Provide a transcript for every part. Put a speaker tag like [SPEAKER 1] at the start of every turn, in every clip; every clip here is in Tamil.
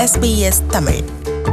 [SPEAKER 1] SBS தமிழ்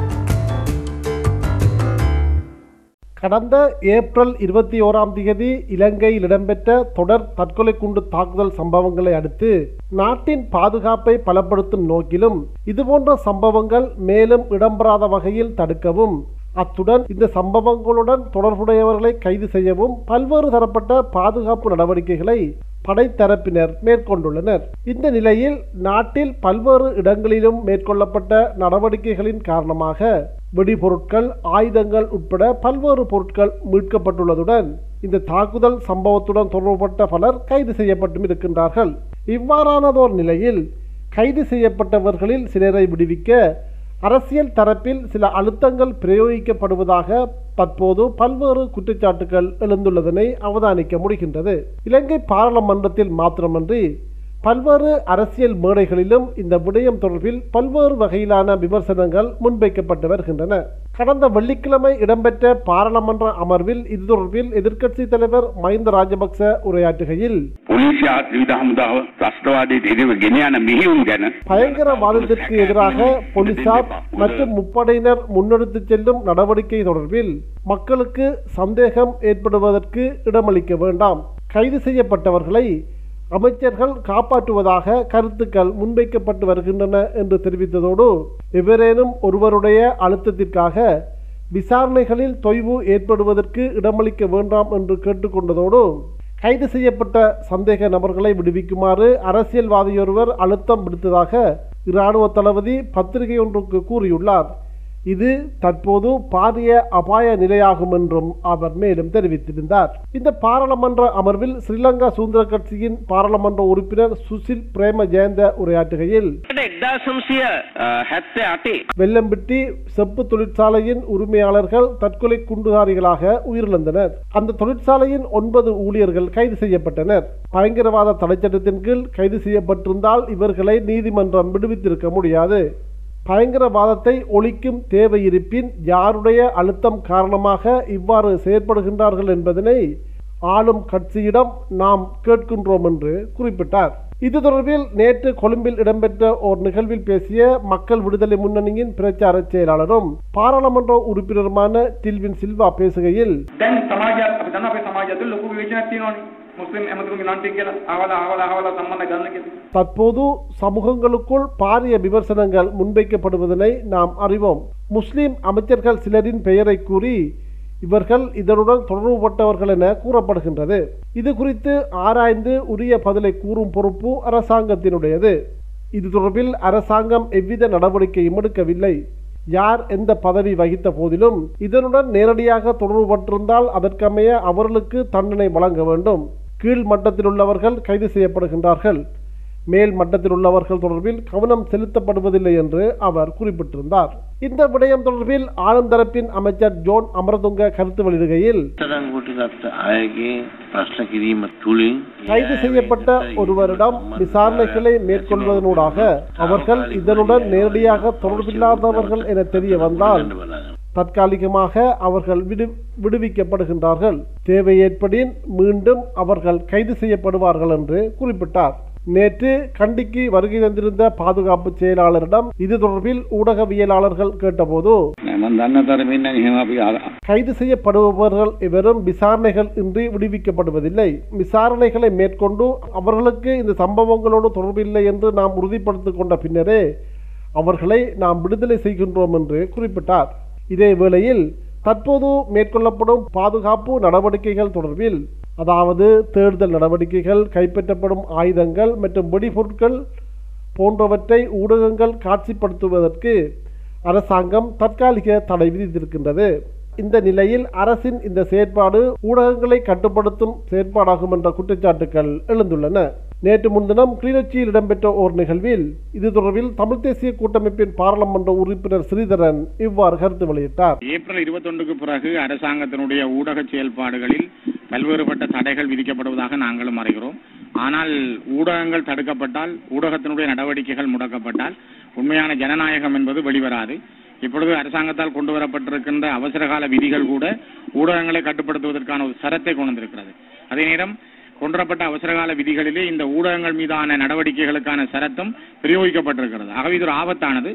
[SPEAKER 2] கடந்த ஏப்ரல் இருபத்தி ஓராம் தேதி இலங்கையில் இடம்பெற்ற தொடர் தற்கொலை குண்டு தாக்குதல் சம்பவங்களை அடுத்து நாட்டின் பாதுகாப்பை பலப்படுத்தும் நோக்கிலும் இதுபோன்ற சம்பவங்கள் மேலும் இடம்பெறாத வகையில் தடுக்கவும் அத்துடன் இந்த சம்பவங்களுடன் தொடர்புடையவர்களை கைது செய்யவும் பல்வேறு தரப்பட்ட பாதுகாப்பு நடவடிக்கைகளை படைத்தரப்பினர் மேற்கொண்டுள்ளனர் இந்த நிலையில் நாட்டில் பல்வேறு இடங்களிலும் மேற்கொள்ளப்பட்ட நடவடிக்கைகளின் காரணமாக வெடிபொருட்கள் ஆயுதங்கள் உட்பட பல்வேறு பொருட்கள் மீட்கப்பட்டுள்ளதுடன் இந்த தாக்குதல் சம்பவத்துடன் தொடர்புபட்ட பலர் கைது செய்யப்பட்டும் இருக்கின்றார்கள் இவ்வாறானதோர் நிலையில் கைது செய்யப்பட்டவர்களில் சிலரை விடுவிக்க அரசியல் தரப்பில் சில அழுத்தங்கள் பிரயோகிக்கப்படுவதாக தற்போது பல்வேறு குற்றச்சாட்டுகள் எழுந்துள்ளதனை அவதானிக்க முடிகின்றது இலங்கை பாராளுமன்றத்தில் மாத்திரமன்றி பல்வேறு அரசியல் மேடைகளிலும் இந்த விடயம் தொடர்பில் பல்வேறு வகையிலான விமர்சனங்கள் முன்வைக்கப்பட்டு வருகின்றன கடந்த வெள்ளிக்கிழமை இடம்பெற்ற பாராளுமன்ற அமர்வில் இது தொடர்பில் எதிர்க்கட்சித் தலைவர் மஹிந்த ராஜபக்ச உரையாற்றுகையில்
[SPEAKER 3] පොලිසියා ත්‍රිවිධ හමුදාව ත්‍රස්තවාදයට එරෙහිව ගෙන යන මෙහෙයුම් ගැන
[SPEAKER 2] பயங்கரவாதத்திற்கு எதிராக போலீசார் மற்றும் முப்படையினர் முன்னெடுத்துச் செல்லும் நடவடிக்கை தொடர்பில் மக்களுக்கு சந்தேகம் ஏற்படுவதற்கு இடமளிக்க வேண்டாம் கைது செய்யப்பட்டவர்களை அமைச்சர்கள் காப்பாற்றுவதாக கருத்துக்கள் முன்வைக்கப்பட்டு வருகின்றன என்று தெரிவித்ததோடு எவரேனும் ஒருவருடைய அழுத்தத்திற்காக விசாரணைகளில் தொய்வு ஏற்படுவதற்கு இடமளிக்க வேண்டாம் என்று கேட்டுக்கொண்டதோடு கைது செய்யப்பட்ட சந்தேக நபர்களை விடுவிக்குமாறு அரசியல்வாதியொருவர் அழுத்தம் விடுத்ததாக இராணுவ தளபதி பத்திரிகை ஒன்றுக்கு கூறியுள்ளார் இது தற்போது பாரிய அபாய நிலையாகும் என்றும் அவர் மேலும் தெரிவித்திருந்தார் இந்த பாராளுமன்ற அமர்வில் ஸ்ரீலங்கா சுதந்திர கட்சியின் பாராளுமன்ற உறுப்பினர் சுசில் பிரேம ஜெயந்த உரையாற்றுகையில்
[SPEAKER 3] එක්දාසම්සිය හැත්තේ අටේ
[SPEAKER 2] வெள்ளம்பிட்டி செப்பு தொழிற்சாலையின் உரிமையாளர்கள் தற்கொலை குண்டுதாரிகளாக உயிரிழந்தனர் அந்த தொழிற்சாலையின் ஒன்பது ஊழியர்கள் கைது செய்யப்பட்டனர் பயங்கரவாத தடைச்சட்டத்தின் கீழ் கைது செய்யப்பட்டிருந்தால் இவர்களை நீதிமன்றம் விடுவித்திருக்க முடியாது பயங்கரவாதத்தை ஒழிக்கும் தேவை இருப்பின் யாருடைய அழுத்தம் காரணமாக இவ்வாறு செயற்படுகின்றார்கள் என்பதனை ஆளும் கட்சியிடம் நாம் கேட்கின்றோம் என்று குறிப்பிட்டார் இது தொடர்பில் நேற்று கொழும்பில் இடம்பெற்ற ஓர் நிகழ்வில் பேசிய மக்கள் விடுதலை முன்னணியின் பிரச்சார செயலாளரும் பாராளுமன்ற உறுப்பினருமான டில்வின் சில்வா பேசுகையில்
[SPEAKER 4] දැන් සමාජයක් අපි දන්න අපේ සමාජය තුළ ලොකු විවේචනයක් තියෙනවානේ මුස්ලිම් ඇමතුරුගේ නාට්‍ය කියලා අහවලා අහවලා අහවලා සම්බන්ධ ගන්න කියලා
[SPEAKER 2] தற்போது சமூகங்களுக்குள் பாரிய விமர்சனங்கள் முன்வைக்கப்படுவதனை நாம் அறிவோம் முஸ்லிம் அமைச்சர்கள் சிலரின் பெயரை கூறி இவர்கள் இதனுடன் தொடர்புபட்டவர்கள் என கூறப்படுகின்றது இது குறித்து ஆராய்ந்து உரிய பதிலை கூறும் பொறுப்பு அரசாங்கத்தினுடையது இது தொடர்பில் அரசாங்கம் எவ்வித நடவடிக்கையும் எடுக்கவில்லை யார் எந்த பதவி வகித்த போதிலும் இதனுடன் நேரடியாக தொடர்புபட்டிருந்தால் அதற்கமைய அவர்களுக்கு தண்டனை வழங்க வேண்டும் கீழ் மட்டத்தில் உள்ளவர்கள் கைது செய்யப்படுகின்றார்கள் மேல் மட்டத்தில் உள்ளவர்கள் தொடர்பில் கவனம் செலுத்தப்படுவதில்லை என்று அவர் குறிப்பிட்டிருந்தார் இந்த விடயம் தொடர்பில் ஆளும் தரப்பின் அமைச்சர் ஜோன் அமரதுங்க கருத்து வெளியிடுகையில்
[SPEAKER 5] තරංගොටගත්ත අයගේ ප්‍රශ්න කිරීම තුළින්
[SPEAKER 2] கைது செய்யப்பட்ட ஒருவரிடம் விசாரணைகளை மேற்கொள்வதனூடாக அவர்கள் இதனுடன் நேரடியாக தொடர்பில்லாதவர்கள் என தெரிய வந்தால் தற்காலிகமாக அவர்கள் விடு விடுவிக்கப்படுகின்றார்கள் தேவை ஏற்படின் மீண்டும் அவர்கள் கைது செய்யப்படுவார்கள் என்று குறிப்பிட்டார் நேற்று கண்டிக்கு வருகை தந்திருந்த பாதுகாப்பு செயலாளரிடம் இது தொடர்பில் ஊடகவியலாளர்கள் கேட்டபோது
[SPEAKER 3] මන් දන්න තරමින් එහෙම අපි අර-
[SPEAKER 2] கைது செய்யப்படுபவர்கள் எவரும் விசாரணைகள் இன்றி விடுவிக்கப்படுவதில்லை விசாரணைகளை மேற்கொண்டு அவர்களுக்கு இந்த சம்பவங்களோடு தொடர்பில்லை என்று நாம் உறுதிப்படுத்திக் கொண்ட பின்னரே அவர்களை நாம் விடுதலை செய்கின்றோம் என்று குறிப்பிட்டார் இதே வேளையில் தற்போது மேற்கொள்ளப்படும் பாதுகாப்பு நடவடிக்கைகள் தொடர்பில் அதாவது தேடுதல் நடவடிக்கைகள் கைப்பற்றப்படும் ஆயுதங்கள் மற்றும் வெடிபொருட்கள் போன்றவற்றை ஊடகங்கள் காட்சிப்படுத்துவதற்கு அரசாங்கம் தற்காலிக தடை விதித்திருக்கின்றது இந்த நிலையில் அரசின் இந்த செயற்பாடு ஊடகங்களை கட்டுப்படுத்தும் செயற்பாடாகும் என்ற குற்றச்சாட்டுகள் எழுந்துள்ளன நேற்று முன்தினம் கிளிநொச்சியில் இடம்பெற்ற ஓர் நிகழ்வில் இது தொடர்பில் தமிழ் தேசிய கூட்டமைப்பின் பாராளுமன்ற உறுப்பினர் ஸ்ரீதரன் இவ்வாறு கருத்து வெளியிட்டார்
[SPEAKER 6] ஏப்ரல் இருபத்தொன்றுக்கு பிறகு அரசாங்கத்தினுடைய ஊடக செயல்பாடுகளில் பல்வேறுபட்ட தடைகள் விதிக்கப்படுவதாக நாங்களும் அறிகிறோம் ஆனால் ஊடகங்கள் தடுக்கப்பட்டால் ஊடகத்தினுடைய நடவடிக்கைகள் முடக்கப்பட்டால் உண்மையான ஜனநாயகம் என்பது வெளிவராது இப்பொழுது அரசாங்கத்தால் கொண்டு வரப்பட்டிருக்கின்ற அவசரகால விதிகள் கூட ஊடகங்களை கட்டுப்படுத்துவதற்கான ஒரு சரத்தை கொண்டு வந்திருக்கிறது அதே நேரம் கொண்டுவரப்பட்ட அவசரகால விதிகளிலே இந்த ஊடகங்கள் மீதான நடவடிக்கைகளுக்கான சரத்தும் பிரயோகிக்கப்பட்டிருக்கிறது ஆகவே இது ஒரு ஆபத்தானது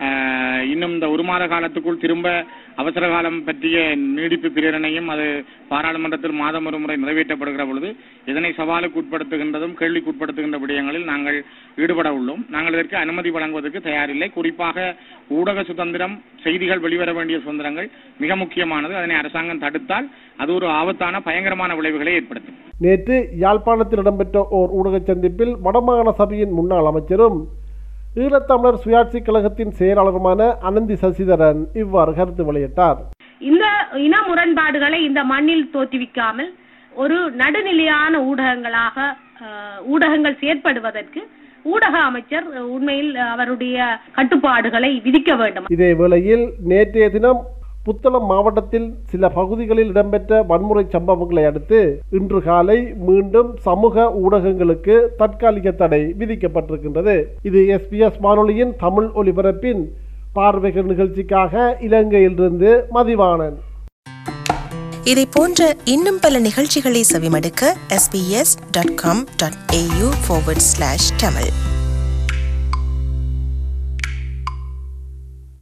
[SPEAKER 6] ஆஹ், இன்னும் இந்த ஒரு மாத காலத்துக்குள் திரும்ப அவசர காலம் பற்றிய நீடிப்பு பிரேரணையும் அது பாராளுமன்றத்தில் மாதம் ஒரு முறை நிறைவேற்றப்படுகிற பொழுது இதனை சவாலுக்கு உட்படுத்துகின்றதும் கேள்விக்கு உட்படுத்துகின்ற விடயங்களில் நாங்கள் ஈடுபட உள்ளோம் நாங்கள் இதற்கு அனுமதி வழங்குவதற்கு தயாரில்லை குறிப்பாக ஊடக சுதந்திரம் செய்திகள் வெளிவர வேண்டிய சுதந்திரங்கள் மிக முக்கியமானது அதனை அரசாங்கம் தடுத்தால் அது ஒரு ஆபத்தான பயங்கரமான விளைவுகளை ஏற்படுத்தும்
[SPEAKER 2] நேற்று யாழ்ப்பாணத்தில் இடம்பெற்ற ஓர் ஊடகச் சந்திப்பில் வடமாகாண சபையின் முன்னாள் அமைச்சரும் ஈழத்தமிழர் சுயாட்சி கழகத்தின் செயலாளருமான அனந்தி சசிதரன் இவ்வாறு கருத்து வெளியிட்டார்
[SPEAKER 1] இந்த இன முரண்பாடுகளை இந்த மண்ணில் தோற்றுவிக்காமல் ஒரு நடுநிலையான ஊடகங்களாக அஹ், ஊடகங்கள் செயற்படுவதற்கு ஊடக அமைச்சர் அஹ், உண்மையில் அவருடைய கட்டுப்பாடுகளை விதிக்க வேண்டும்
[SPEAKER 2] இதே வேளையில் நேற்றைய தினம் புத்தளம் மாவட்டத்தில் சில பகுதிகளில் இடம்பெற்ற வன்முறை சம்பவங்களை அடுத்து இன்று காலை மீண்டும் சமூக ஊடகங்களுக்கு தற்காலிக தடை விதிக்கப்பட்டிருக்கின்றது இது எஸ்பிஎஸ் வானொலியின் தமிழ் ஒலிபரப்பின் பார்வைகள் நிகழ்ச்சிக்காக இலங்கையிலிருந்து மதிவாணன்
[SPEAKER 7] இதை போன்ற இன்னும் பல நிகழ்ச்சிகளை செவிமடுக்க sbs.com.au forward slash tamil